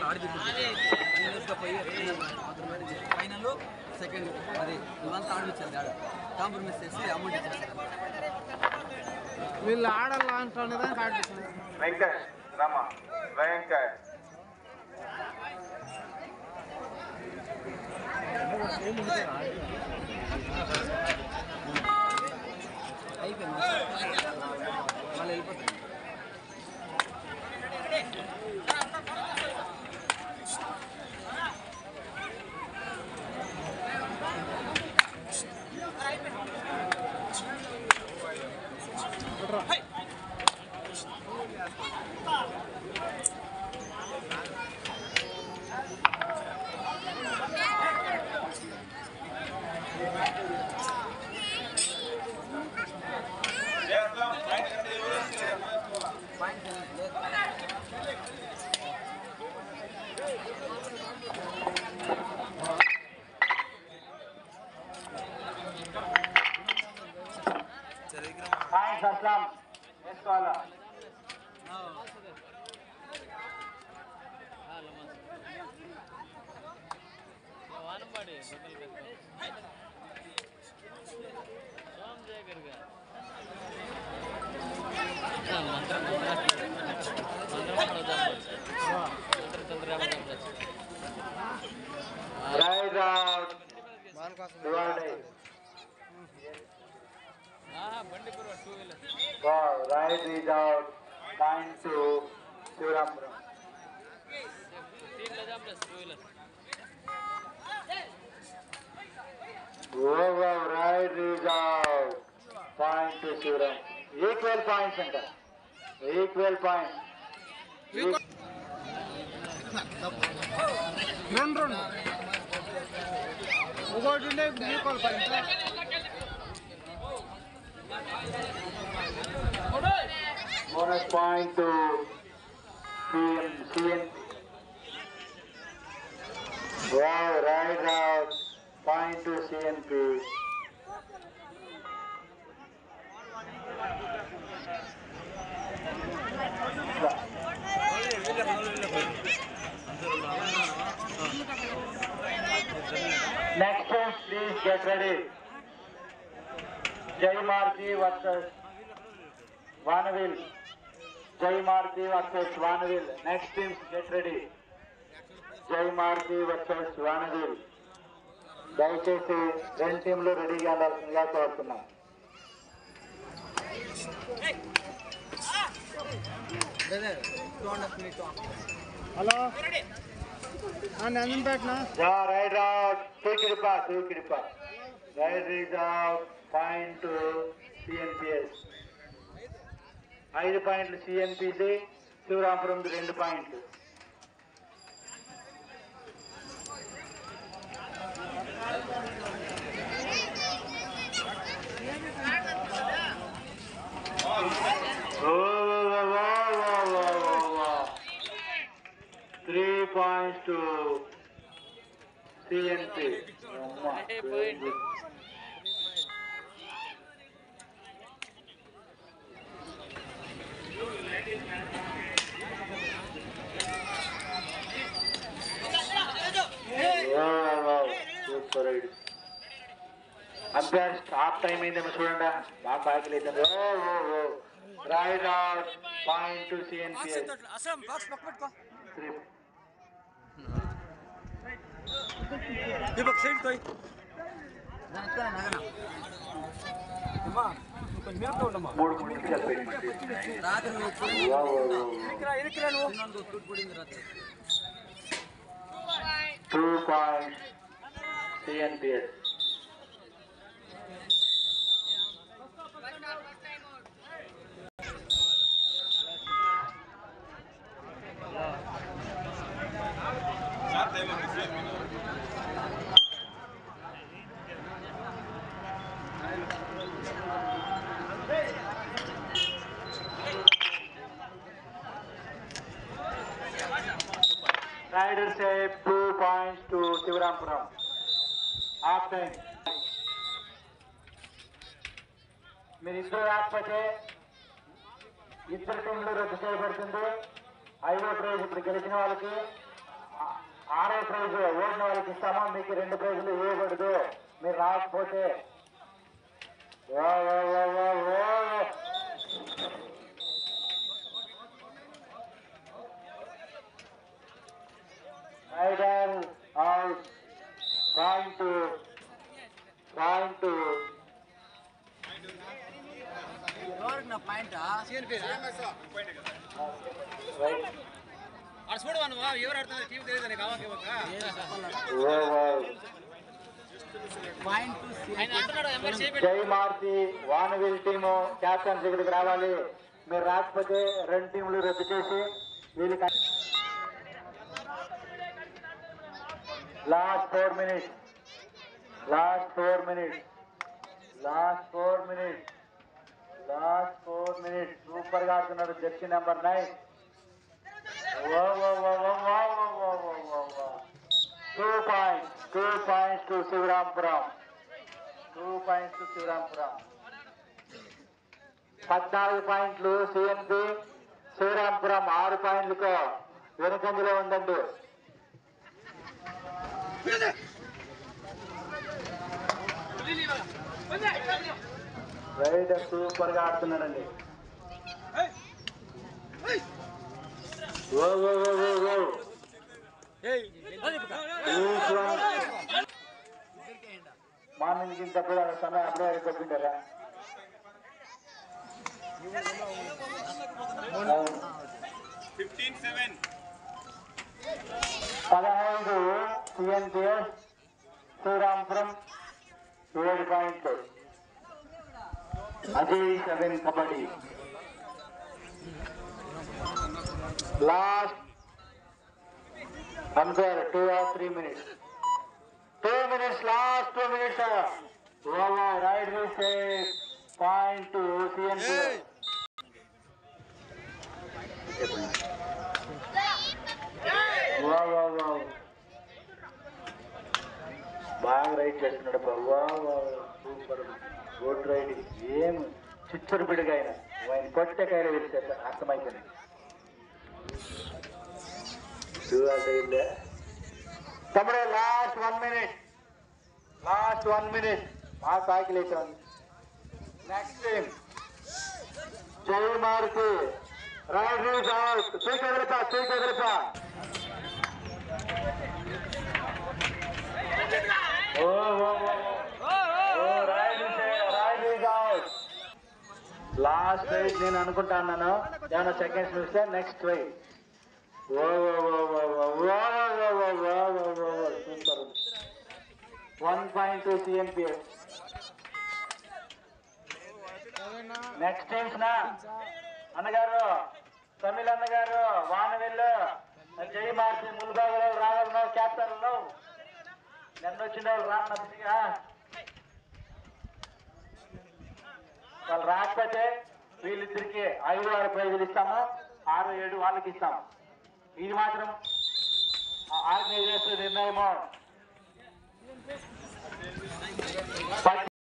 Final second అది ఇవంతా ఆడిపించారు ఆడ కాంప్రమైజ్ చేసి అమౌంట్ ఇచ్చేస్తారు వీళ్ళు ఆడాలి అంటున్న దానికి ఆడిపిస్తుంది వెంకట్ రమ వెంకట్ అయిపోయింది మళ్ళీ వెళ్ళిపోతారు పాయింట్స్ అస్లాం వేసుకోవాలా వానపాడి సోమ్ జయగర్గా మంత్రం మంత్రం చంద్రరామ రైట్ అవుట్ బండి పూర్వ two wheeler right is out point to Shivarampuram तीन ले जा plus two wheeler over right is out point to Shivaram equal points అంట ఈక్వల్ పాయింట్ రెండు రెండు ఒకటి ఉండే equal point bonus point to CM CM wow right out point to CNP Next one, please get ready. Jai Marti versus Vanaville. Jai Marti versus Vanaville. Next teams, get ready. Jai Marti versus Vanaville. దయచేసి రెండు టీంలు రెడీగా ఉండాల్సిందిగా కోరుతున్నాం brother two and half minute hello Nandan పెట్టినా yeah right out తూకిడిపా తూకిడిపా right is out point CNPS ఐదు పాయింట్లు సిఎన్పిసి శివరాంపురం రెండు పాయింట్లు three points to CNP super umpire stop time అయిందేమో చూడండి బాగా బాగా లేదు oh oh oh right out point to CNPS అసలు బాక్స్ పక్క పెట్టుకో త్రీ దీపక్ సైడ్ తోయ్ దాని ఎత్తురా నగన అమ్మా కొంచెం మేపుతూ ఉండమ్మా మూడు మూడు నిమిషాలు పెట్టినట్టు రాత్రి నువ్వు పోయి ఓ, ఓ, ఓ, ఓ. ఇరికిరా ఇరికిరా నువ్వు చిన్నోనికి ఫ్రూట్ పుడింది రాత్రి two points CNPS Riders have two points to Shivrampuram. Half time. మీరు ఇద్దరు రాకపోతే ఇద్దరు టీంలు రద్దు చేయబడుతుంది ఐదో ప్రైజ్ ఇప్పుడు గెలిచిన వాళ్ళకి ఆరో ప్రైజ్ ఓడిన వాళ్ళకి ఇస్తామా మీకు రెండు ప్రైజులు ఇవ్వకూడదు మీరు రాకపోతే ఓ, oh, oh, oh, oh. Idol out. Point to point to ఎవరికి నా పాయింట్ right. ఆడ చూడు నువ్వు ఎవరు ఆడుతున్నారు టీవీ తెలియదు నీకు అవ్వక ఇవ్వక ఓ, ఓ. పాయింట్ ఆయన అంటున్నాడు ఎంఆర్ చేయి జై మారుతి వానవీల్ టీము క్యాప్టెన్స్ ఇక్కడికి రావాలి మీరు రాకపోతే రెండు టీంలు రద్దు చేసి వీళ్ళకి last four minutes last four minutes last four minutes last four minutes super గా ఆడుతున్నాడు jersey number nine two points two points to Shivarampuram two points to Shivarampuram పద్నాలుగు పాయింట్లు సిఎన్పి శ్రీరాంపురం ఆరు పాయింట్లతో వెనుకంజలో ఉందండి రైడర్ సూపర్ గా ఆడుతున్నాడండి ఓ ఓ ఓ ఓ ఓ మార్నింగ్ ఇంత కూడా సమయం అప్పుడే అయిపోతుంటారా పదహైదు సిఎన్పిఎస్ శ్రీరాంపురం ఏడు పాయింట్లు Ajay seven kabaddi last umpire two or three minutes two minutes last two minutes over right mistake point to CNPS వా వా వా బాగా రైడ్ చేస్తున్నాడు బాబు వా వా సూపర్ గుడ్ రైడింగ్ ఏం చిచ్చరు బిడిగా ఆయన ఆయన కొట్టే కాయలు తెలిసేది అర్థమైపోయింది చూడాలి తమ్ముడు last one minute last one minute మా సాకిల్ వేసాను నెక్స్ట్ టైం జై మారుతి రైట్ రీజ్ అవుట్ చూసి ఎదురుపా చూసి ఎదురుపా oh oh oh oh right right is out last right నేను అనుకుంటా అన్నాను ఏమైనా సెకండ్స్ చూస్తే next right oh oh oh oh oh oh oh oh oh oh oh oh super one point to CNPS next times నా అన్నగారు తమిళ అన్నగారు వానవెల్లు జై మార్చి ముల్బాగులో రాగలను క్యాప్టన్లు నిన్న వచ్చిన వాళ్ళు రాన్నట్టుగా వాళ్ళు రాకపోతే వీళ్ళిద్దరికి ఐదు ఆరు ప్రైజులు ఇస్తాము ఆరు ఏడు వాళ్ళకి ఇస్తాము ఇది మాత్రం ఆర్గనైజేషన్ నిర్ణయము